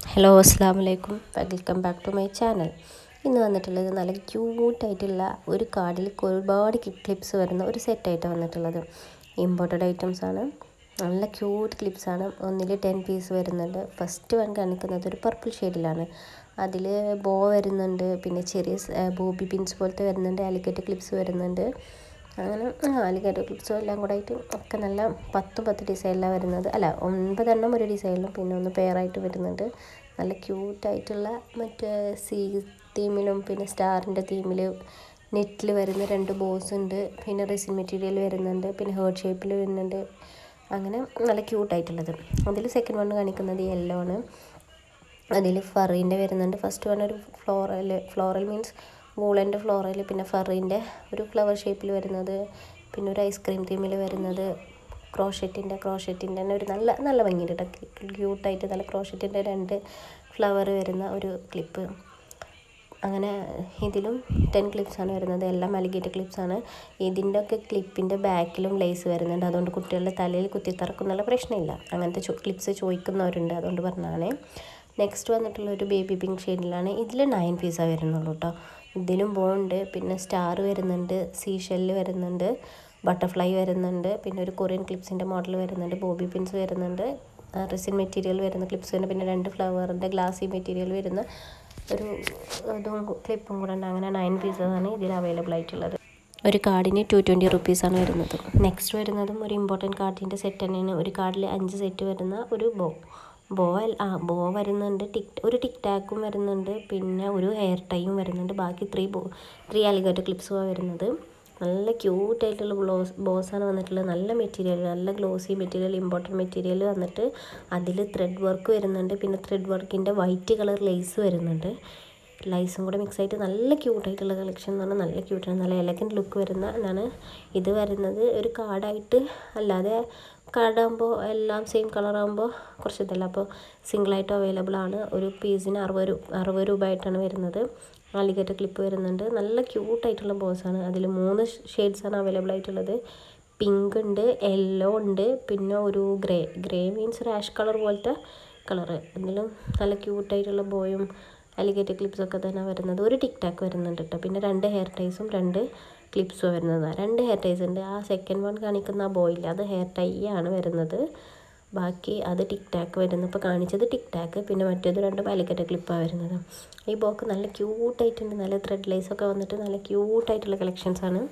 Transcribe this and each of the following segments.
hello അസ്സാം വലൈക്കും welcome back to my channel ഇന്ന് വന്നിട്ടുള്ളത് നല്ല ക്യൂട്ടായിട്ടുള്ള ഒരു കാർഡിൽ ഒരുപാട് ക്ലിപ്സ് വരുന്ന ഒരു സെറ്റായിട്ടാണ് വന്നിട്ടുള്ളത് ഇമ്പോർട്ടഡ് ഐറ്റംസ് ആണ് നല്ല ക്യൂട്ട് ക്ലിപ്സ് ആണ് ഒന്നിൽ ടെൻ പീസ് വരുന്നുണ്ട് ഫസ്റ്റ് വൺ കാണിക്കുന്നത് ഒരു പർപ്പിൾ ഷെയ്ഡിലാണ് അതിൽ ബോ വരുന്നുണ്ട് പിന്നെ ചെറിയ ബോബി പിൻസ് പോലത്തെ വരുന്നുണ്ട് അലിക്കറ്റ് ക്ലിപ്സ് വരുന്നുണ്ട് അങ്ങനെ അലിഗേറ്റർ ക്ലിപ്സും എല്ലാം കൂടെ ആയിട്ട് ഒക്കെ നല്ല പത്തും പത്ത് ഡിസൈനിലാണ് വരുന്നത് അല്ല ഒൻപതെണ്ണം ഒരു ഡിസൈനിലും പിന്നെ ഒന്ന് പെയറായിട്ട് വരുന്നുണ്ട് നല്ല ക്യൂട്ടായിട്ടുള്ള മറ്റേ സീ തീമിലും പിന്നെ സ്റ്റാറിൻ്റെ തീമിൽ നെറ്റിൽ വരുന്ന രണ്ട് ബോസ് ഉണ്ട് പിന്നെ റെസിൻ മെറ്റീരിയൽ വരുന്നുണ്ട് പിന്നെ ഹേർട്ട് ഷേപ്പിൽ വരുന്നുണ്ട് അങ്ങനെ നല്ല ക്യൂട്ടായിട്ടുള്ളത് അതിൽ സെക്കൻഡ് വൺ കാണിക്കുന്നത് യെല്ലോ ആണ് അതിൽ ഫറിൻ്റെ വരുന്നുണ്ട് ഫസ്റ്റ് വൺ ഒരു ഫ്ലോറൽ ഫ്ലോറൽ മീൻസ് വൂളൻ്റെ ഫ്ലോറൽ പിന്നെ ഫറിൻ്റെ ഒരു ഫ്ലവർ ഷേപ്പിൽ വരുന്നത് പിന്നെ ഒരു ഐസ്ക്രീം തീമിൽ വരുന്നത് ക്രോഷറ്റിൻ്റെ ക്രോഷറ്റിൻ്റെ തന്നെ ഒരു നല്ല നല്ല ഭംഗിയുണ്ട് കേട്ടോ ക്യൂട്ടായിട്ട് നല്ല ക്രോഷറ്റിൻ്റെ രണ്ട് ഫ്ലവർ വരുന്ന ഒരു ക്ലിപ്പ് അങ്ങനെ ഇതിലും ടെൻ ക്ലിപ്സാണ് വരുന്നത് എല്ലാം അലിഗേറ്റ് ക്ലിപ്സാണ് ഇതിൻ്റെ ഒക്കെ ക്ലിപ്പിൻ്റെ ബാക്കിലും ലേസ് വരുന്നുണ്ട് അതുകൊണ്ട് കുട്ടികളുടെ തലയിൽ കുത്തി തറക്കുന്നുള്ള പ്രശ്നമില്ല അങ്ങനത്തെ ക്ലിപ്സ് ചോദിക്കുന്നവരുണ്ട് അതുകൊണ്ട് പറഞ്ഞാണേ നെക്സ്റ്റ് വന്നിട്ടുള്ള ഒരു ബേബി പിങ്ക് ഷെയ്ഡിലാണ് ഇതിൽ നയൻ പീസാണ് വരുന്നുള്ളൂ കേട്ടോ ഇതിലും ബോണ്ട് പിന്നെ സ്റ്റാർ വരുന്നുണ്ട് സീഷെല്ല് വരുന്നുണ്ട് ബട്ടർഫ്ലൈ വരുന്നുണ്ട് പിന്നെ ഒരു കൊറിയൻ ക്ലിപ്സിൻ്റെ മോഡൽ വരുന്നുണ്ട് ബോബി പിൻസ് വരുന്നുണ്ട് റെസിൻ മെറ്റീരിയൽ വരുന്ന ക്ലിപ്സ് വരുന്ന പിന്നെ രണ്ട് ഫ്ലവറിൻ്റെ ഗ്ലാസി മെറ്റീരിയൽ വരുന്ന ഒരു ഇതും ക്ലിപ്പും കൂടെ ഉണ്ട് അങ്ങനെ നയൻ പീസസാണ് ഇതിൽ അവൈലബിൾ ആയിട്ടുള്ളത് ഒരു കാർഡിന് ടു ട്വൻറ്റി റുപ്പീസാണ് വരുന്നത് നെക്സ്റ്റ് വരുന്നതും ഒരു ഇമ്പോർട്ടൻറ്റ് കാർഡിൻ്റെ സെറ്റ് തന്നെയാണ് ഒരു കാർഡിൽ അഞ്ച് സെറ്റ് വരുന്ന ഒരു ബോ ബോ ആ ബോ വരുന്നുണ്ട് ടിക് ഒരു ടിക് ടാക്കും വരുന്നുണ്ട് പിന്നെ ഒരു ഹെയർ ടൈയും വരുന്നുണ്ട് ബാക്കി ത്രീ ബോ ത്രീ അലിഗേറ്റർ ക്ലിപ്സുമാണ് വരുന്നത് നല്ല ക്യൂട്ടായിട്ടുള്ള ബ്ലോസ് ബോസാണ് വന്നിട്ടുള്ളത് നല്ല മെറ്റീരിയൽ നല്ല ഗ്ലോസി മെറ്റീരിയൽ ഇമ്പോർട്ടൻറ്റ് മെറ്റീരിയൽ വന്നിട്ട് അതിൽ ത്രെഡ് വർക്ക് വരുന്നുണ്ട് പിന്നെ ത്രെഡ് വർക്കിൻ്റെ വൈറ്റ് കളർ ലേസ് വരുന്നുണ്ട് ലൈസും കൂടെ മിക്സ് ആയിട്ട് നല്ല ക്യൂട്ടായിട്ടുള്ള കളക്ഷൻ എന്ന് പറഞ്ഞാൽ നല്ല ക്യൂട്ടാണ് നല്ല എലഗൻറ്റ് ലുക്ക് വരുന്ന എന്നാണ് ഇത് വരുന്നത് ഒരു കാർഡായിട്ട് അല്ലാതെ കാർഡാകുമ്പോൾ എല്ലാം സെയിം കളറാകുമ്പോൾ കുറച്ച് ഇതല്ല അപ്പോൾ സിംഗിളായിട്ട് അവൈലബിൾ ആണ് ഒരു പീസിന് അറുപത് രൂപ അറുപത് രൂപ ആയിട്ടാണ് വരുന്നത് ആലിഗേറ്റർ ക്ലിപ്പ് വരുന്നുണ്ട് നല്ല ക്യൂട്ടായിട്ടുള്ള ബോസാണ് അതിൽ മൂന്ന് ഷെയ്ഡ്സാണ് അവൈലബിൾ ആയിട്ടുള്ളത് പിങ്ക് ഉണ്ട് യെല്ലോ ഉണ്ട് പിന്നെ ഒരു ഗ്രേ ഗ്രേ മീൻസ് ഒരു ആഷ് കളർ പോലത്തെ കളറ് എന്തെങ്കിലും നല്ല ക്യൂട്ടായിട്ടുള്ള ബോയും അലിഗേറ്റർ ക്ലിപ്സൊക്കെ തന്നെ വരുന്നത് ഒരു ടിക് ടാക്ക് വരുന്നുണ്ട് കേട്ടോ പിന്നെ രണ്ട് ഹെയർ ടൈസും രണ്ട് ക്ലിപ്സും വരുന്നതാണ് രണ്ട് ഹെയർ ടൈസ് ഉണ്ട് ആ സെക്കൻഡ് വൺ കാണിക്കുന്ന ആ ബോയില്ല അത് ഹെയർ ടൈ ആണ് വരുന്നത് ബാക്കി അത് ടിക് ടാക്ക് വരുന്നത് ഇപ്പോൾ കാണിച്ചത് ടിക് ടാക്ക് പിന്നെ മറ്റേത് രണ്ട് പാലിക്കറ്റ ക്ലിപ്പാണ് വരുന്നത് ഈ ബോക്ക് നല്ല ക്യൂട്ടായിട്ടുണ്ട് നല്ല ത്രെഡ് ലൈസൊക്കെ വന്നിട്ട് നല്ല ക്യൂട്ടായിട്ടുള്ള കളക്ഷൻസാണ്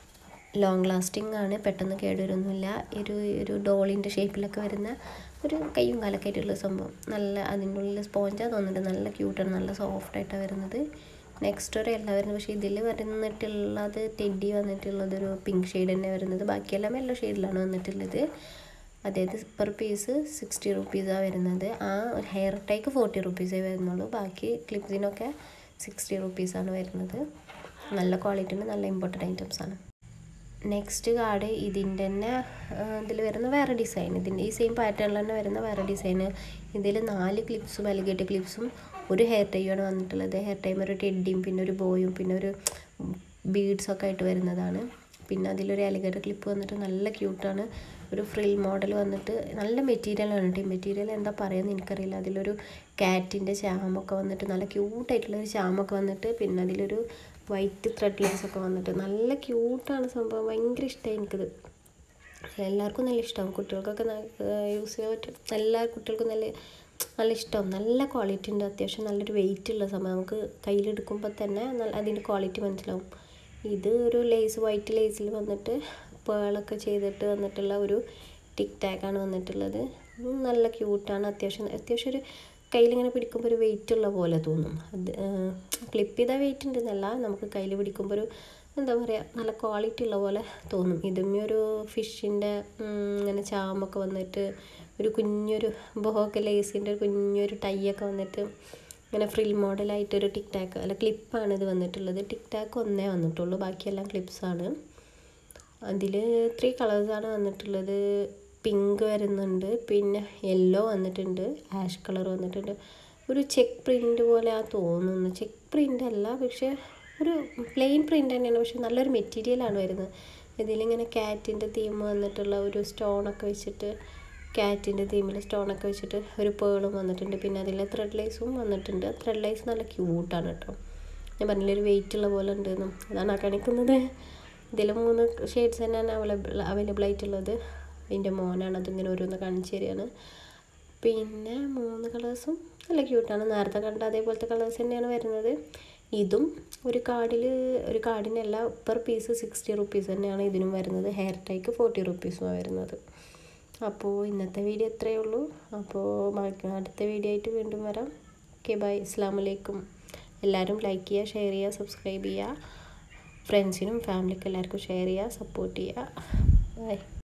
ലോങ് ലാസ്റ്റിംഗ് ആണ് പെട്ടെന്ന് കേടുവരൊന്നുമില്ല ഒരു ഒരു ഡോളിൻ്റെ ഷേപ്പിലൊക്കെ വരുന്ന ഒരു കയ്യും കാലൊക്കെ ആയിട്ടുള്ള സംഭവം നല്ല അതിൻ്റെ ഉള്ളിൽ സ്പോഞ്ചാണ് തോന്നുന്നുണ്ട് നല്ല ക്യൂട്ടാണ് നല്ല സോഫ്റ്റ് ആയിട്ടാണ് വരുന്നത് നെക്സ്റ്റ് ഒരു എല്ലാം വരുന്നത് പക്ഷേ ഇതിൽ വരുന്നിട്ടുള്ളത് ടെഡി വന്നിട്ടുള്ളത് ഒരു പിങ്ക് ഷെയ്ഡ് തന്നെ വരുന്നത് ബാക്കിയെല്ലാം യെല്ലോ ഷെയ്ഡിലാണ് വന്നിട്ടുള്ളത് അതായത് പെർ പീസ് സിക്സ്റ്റി റുപ്പീസാണ് വരുന്നത് ആ ഹെയർ ടൈക്ക് ഫോർട്ടി റുപ്പീസേ വരുന്നുള്ളൂ ബാക്കി ക്ലിപ്സിനൊക്കെ സിക്സ്റ്റി റുപ്പീസാണ് വരുന്നത് നല്ല ക്വാളിറ്റി ഉണ്ട് നല്ല ഇമ്പോർട്ടൻ്റ് ഐറ്റംസ് ആണ് നെക്സ്റ്റ് കാർഡ് ഇതിൻ്റെ തന്നെ ഇതിൽ വരുന്ന വേറെ ഡിസൈൻ ഇതിൻ്റെ ഈ സെയിം പാറ്റേണിൽ തന്നെ വരുന്ന വേറെ ഡിസൈന് ഇതിൽ നാല് ക്ലിപ്സും അലിഗേറ്റ് ക്ലിപ്സും ഒരു ഹെയർ ടൈയാണ് വന്നിട്ടുള്ളത് ഹെയർ ടൈം ഒരു ടെഡിയും പിന്നെ ഒരു ബോയും പിന്നെ ഒരു ബീഡ്സൊക്കെ ആയിട്ട് വരുന്നതാണ് പിന്നെ അതിലൊരു അലിഗേറ്റർ ക്ലിപ്പ് വന്നിട്ട് നല്ല ക്യൂട്ടാണ് ഒരു ഫ്രിൽ മോഡൽ വന്നിട്ട് നല്ല മെറ്റീരിയലാണ് കേട്ടോ മെറ്റീരിയൽ എന്താ പറയുന്നത് എനിക്കറിയില്ല അതിലൊരു കാറ്റിൻ്റെ ചാമൊക്കെ വന്നിട്ട് നല്ല ക്യൂട്ടായിട്ടുള്ളൊരു ചാമൊക്കെ വന്നിട്ട് പിന്നെ അതിലൊരു വൈറ്റ് ത്രെഡ് ലേസ് ഒക്കെ വന്നിട്ട് നല്ല ക്യൂട്ടാണ് സംഭവം ഭയങ്കര ഇഷ്ടമായി എനിക്കത് എല്ലാവർക്കും നല്ല ഇഷ്ടമാവും കുട്ടികൾക്കൊക്കെ യൂസ് ചെയ്യാൻ പറ്റും എല്ലാ കുട്ടികൾക്കും നല്ല നല്ല ഇഷ്ടമാവും നല്ല ക്വാളിറ്റി ഉണ്ട് അത്യാവശ്യം നല്ലൊരു വെയിറ്റ് ഉള്ള സമയം നമുക്ക് കയ്യിലെടുക്കുമ്പോൾ തന്നെ നല്ല അതിൻ്റെ ക്വാളിറ്റി മനസ്സിലാവും ഇത് ഒരു ലേസ് വൈറ്റ് ലേസിൽ വന്നിട്ട് പേളൊക്കെ ചെയ്തിട്ട് വന്നിട്ടുള്ള ഒരു ടിക് ടാക്കാണ് വന്നിട്ടുള്ളത് നല്ല ക്യൂട്ടാണ് അത്യാവശ്യം അത്യാവശ്യം ഒരു കയ്യിലിങ്ങനെ പിടിക്കുമ്പോൾ ഒരു വെയിറ്റ് ഉള്ള പോലെ തോന്നും അത് ക്ലിപ്പ് ചെയ്താൽ വെയിറ്റ് ഉണ്ടെന്നല്ല നമുക്ക് കയ്യിൽ പിടിക്കുമ്പോൾ ഒരു എന്താ പറയുക നല്ല ക്വാളിറ്റി ഉള്ള പോലെ തോന്നും ഇതുമ്മേ ഒരു ഫിഷിൻ്റെ ഇങ്ങനെ ചാമൊക്കെ വന്നിട്ട് ഒരു കുഞ്ഞൊരു ബോക്കെ ലേസിൻ്റെ ഒരു കുഞ്ഞൊരു ടൈയൊക്കെ വന്നിട്ട് ഇങ്ങനെ ഫ്രിൽ മോഡലായിട്ട് ഒരു ടിക് ടാക്ക് അല്ല ക്ലിപ്പാണ് ഇത് വന്നിട്ടുള്ളത് ടിക് ടാക്ക് ഒന്നേ വന്നിട്ടുള്ളൂ ബാക്കിയെല്ലാം ക്ലിപ്സാണ് അതിൽ ത്രീ കളേഴ്സാണ് വന്നിട്ടുള്ളത് പിങ്ക് വരുന്നുണ്ട് പിന്നെ യെല്ലോ വന്നിട്ടുണ്ട് ആഷ് കളർ വന്നിട്ടുണ്ട് ഒരു ചെക്ക് പ്രിൻ്റ് പോലെ ആ തോന്നുന്നു ചെക്ക് പ്രിൻ്റ് അല്ല പക്ഷേ ഒരു പ്ലെയിൻ പ്രിൻ്റ് തന്നെയാണ് പക്ഷെ നല്ലൊരു മെറ്റീരിയലാണ് വരുന്നത് ഇതിലിങ്ങനെ കാറ്റിൻ്റെ തീം വന്നിട്ടുള്ള ഒരു സ്റ്റോണൊക്കെ വെച്ചിട്ട് ക്യാറ്റിൻ്റെ തീമിൽ സ്റ്റോണൊക്കെ വെച്ചിട്ട് ഒരു പേളും വന്നിട്ടുണ്ട് പിന്നെ അതിൽ ത്രെഡ് ലൈസും വന്നിട്ടുണ്ട് ത്രെഡ് ലൈസ് നല്ല ക്യൂട്ടാണ് കേട്ടോ ഞാൻ പറഞ്ഞില്ല ഒരു വെയിറ്റ് ഉള്ള പോലെ ഉണ്ടെന്നും അതാണ് ആ കാണിക്കുന്നത് ഇതിൽ മൂന്ന് ഷെയ്ഡ്സ് തന്നെയാണ് അവൈലബിൾ അവൈലബിൾ ആയിട്ടുള്ളത് എൻ്റെ മോനാണ് അതിങ്ങനെ ഓരോന്ന് കാണിച്ചു തരികയാണ് പിന്നെ മൂന്ന് കളേഴ്സും നല്ല ക്യൂട്ടാണ് നേരത്തെ കണ്ട അതേപോലത്തെ കളേഴ്സ് തന്നെയാണ് വരുന്നത് ഇതും ഒരു കാർഡിൽ ഒരു കാർഡിനല്ല പെർ പീസ് സിക്സ്റ്റി റുപ്പീസ് തന്നെയാണ് ഇതിനും വരുന്നത് ഹെയർ ടൈക്ക് ഫോർട്ടി റുപ്പീസുമാണ് വരുന്നത് അപ്പോൾ ഇന്നത്തെ വീഡിയോ ഇത്രയേ ഉള്ളൂ അപ്പോൾ ബാക്കി അടുത്ത വീഡിയോ ആയിട്ട് വീണ്ടും വരാം ഓക്കെ ബൈ അസ്സാം വലൈക്കും എല്ലാവരും ലൈക്ക് ചെയ്യുക ഷെയർ ചെയ്യുക സബ്സ്ക്രൈബ് ചെയ്യുക ഫ്രണ്ട്സിനും ഫാമിലിക്കും എല്ലാവർക്കും ഷെയർ ചെയ്യുക സപ്പോർട്ട് ചെയ്യുക ബൈ